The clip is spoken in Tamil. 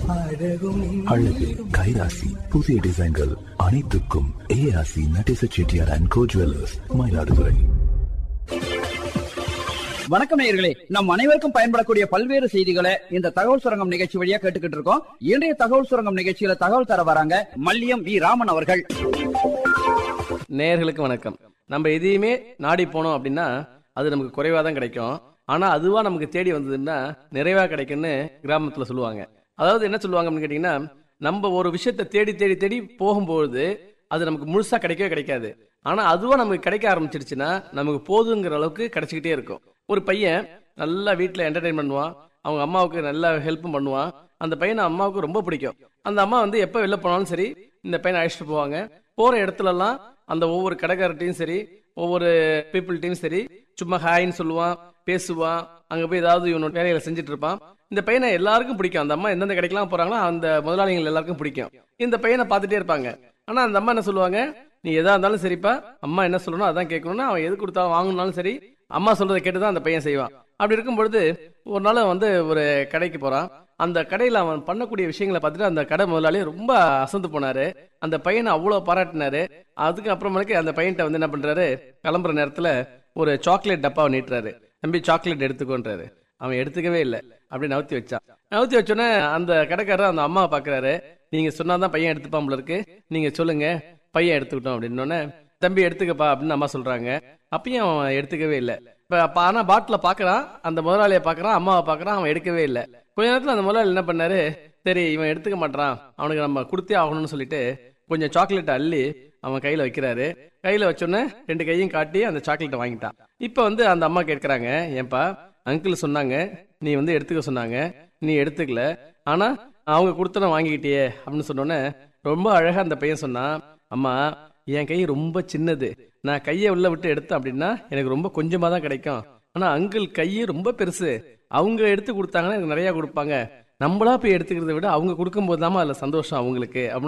அழகு கைராசி புதிய டிசைன்கள் அனைத்துக்கும் ஏஆசி Natesa Chettiar and co jewellers Mayiladuthurai வணக்கம் நேயர்களே நம் அனைவருக்கும் பயன்படக்கூடிய பல்வேறு செய்திகளை இந்த தகவல் சுரங்கம் நிகழ்ச்சி வழியா கேட்டுக்கிட்டு இருக்கோம் இன்றைய தகவல் சுரங்கம் நிகழ்ச்சியில தகவல் தர வராங்க மல்லியம் வி ராமன் அவர்கள் நேயர்களுக்கு வணக்கம் நம்ம எதையுமே நாடி போனோம் அப்படின்னா அது நமக்கு குறைவா தான் கிடைக்கும் ஆனா அதுவா நமக்கு தேடி வந்ததுன்னா நிறைவா கிடைக்கும்னு கிராமத்துல சொல்லுவாங்க அதாவது என்ன சொல்லுவாங்க அப்படின்னு கேட்டீங்கன்னா நம்ம ஒரு விஷயத்தை தேடி தேடி தேடி போகும்போது அது நமக்கு முழுசா கிடைக்கவே கிடைக்காது ஆனா அதுவா நமக்கு கிடைக்க ஆரம்பிச்சிடுச்சுன்னா நமக்கு போதுங்கிற அளவுக்கு கிடைச்சிக்கிட்டே இருக்கும் ஒரு பையன் நல்லா வீட்டில் என்டர்டைன் பண்ணுவான் அவங்க அம்மாவுக்கு நல்லா ஹெல்ப்பும் பண்ணுவான் அந்த பையனை அம்மாவுக்கு ரொம்ப பிடிக்கும் அந்த அம்மா வந்து எப்போ வெளில போனாலும் சரி இந்த பையனை அழைச்சிட்டு போவாங்க போற இடத்துலலாம் அந்த ஒவ்வொரு கடைக்காரர்ட்டையும் சரி ஒவ்வொரு பீப்புள்கிட்டையும் சரி சும்மா ஹாய்ன்னு சொல்லுவான் பேசுவான் அங்க போய் ஏதாவது இவனோட வேலைகளை செஞ்சுட்டு இருப்பான் இந்த பையனை எல்லாருக்கும் பிடிக்கும் அந்த அம்மா எந்தெந்த கடைக்கெல்லாம் போறாங்களோ அந்த முதலாளிகள் எல்லாருக்கும் பிடிக்கும் இந்த பையனை பார்த்துட்டே இருப்பாங்க ஆனா அந்த அம்மா என்ன சொல்லுவாங்க நீ எதா இருந்தாலும் சரிப்பா அம்மா என்ன சொல்லணும் அதான் கேட்கணும்னா அவன் எது கொடுத்தாலும் வாங்கணும்னாலும் சரி அம்மா சொல்றதை கேட்டு தான் அந்த பையன் செய்வான் அப்படி இருக்கும் பொழுது ஒரு நாள் வந்து ஒரு கடைக்கு போறான் அந்த கடையில அவன் பண்ணக்கூடிய விஷயங்களை பார்த்துட்டு அந்த கடை முதலாளி ரொம்ப அசந்து போனாரு அந்த பையனை அவ்வளவு பாராட்டினாரு அதுக்கு அப்புறமேலுக்கு அந்த பையன்கிட்ட வந்து என்ன பண்றாரு கிளம்புற நேரத்துல ஒரு சாக்லேட் டப்பாவை நீட்டுறாரு தம்பி சாக்லேட் எடுத்துக்கோன்றாரு அவன் எடுத்துக்கவே இல்லை அப்படி நவுத்தி வச்சான் நவுத்தி வச்சோன்னே அந்த கடைக்காரர் அந்த அம்மாவை பாக்குறாரு நீங்க சொன்னாதான் பையன் எடுத்துப்பான் போல இருக்கு நீங்க சொல்லுங்க பையன் எடுத்துக்கிட்டோம் அப்படின்னோடனே தம்பி எடுத்துக்கப்பா அப்படின்னு அம்மா சொல்றாங்க அப்பயும் அவன் எடுத்துக்கவே இல்லை இப்ப அப்ப ஆனா பாட்டில பாக்குறான் அந்த முதலாளியை பாக்குறான் அம்மாவை பாக்குறான் அவன் எடுக்கவே இல்லை கொஞ்ச நேரத்துல அந்த முதலாளி என்ன பண்ணாரு சரி இவன் எடுத்துக்க மாட்டான் அவனுக்கு நம்ம கொடுத்தே ஆகணும்னு சொல்லிட்டு கொஞ்சம் சாக்லேட் அள்ளி அவன் கையில வைக்கிறாரு கையில வச்சோன்னே ரெண்டு கையும் காட்டி அந்த சாக்லேட்டை வாங்கிட்டான் இப்ப வந்து அந்த அம்மா கேட்கறாங்க ஏன்பா அங்கிள் சொன்னாங்க நீ வந்து எடுத்துக்க சொன்னாங்க நீ எடுத்துக்கல ஆனா அவங்க கொடுத்தன வாங்கிக்கிட்டியே அப்படின்னு சொன்னோன்னே ரொம்ப அழகா அந்த பையன் சொன்னான் அம்மா என் கை ரொம்ப சின்னது நான் கையை உள்ள விட்டு எடுத்தேன் அப்படின்னா எனக்கு ரொம்ப கொஞ்சமா தான் கிடைக்கும் ஆனா அங்கிள் கையே ரொம்ப பெருசு அவங்க எடுத்து கொடுத்தாங்கன்னா எனக்கு நிறைய கொடுப்பாங்க நம்மளா போய் எடுத்துக்கிறத விட அவங்க கொடுக்கும்போது தான் அதுல சந்தோஷம் அவங்களுக்கு அப்படின்னு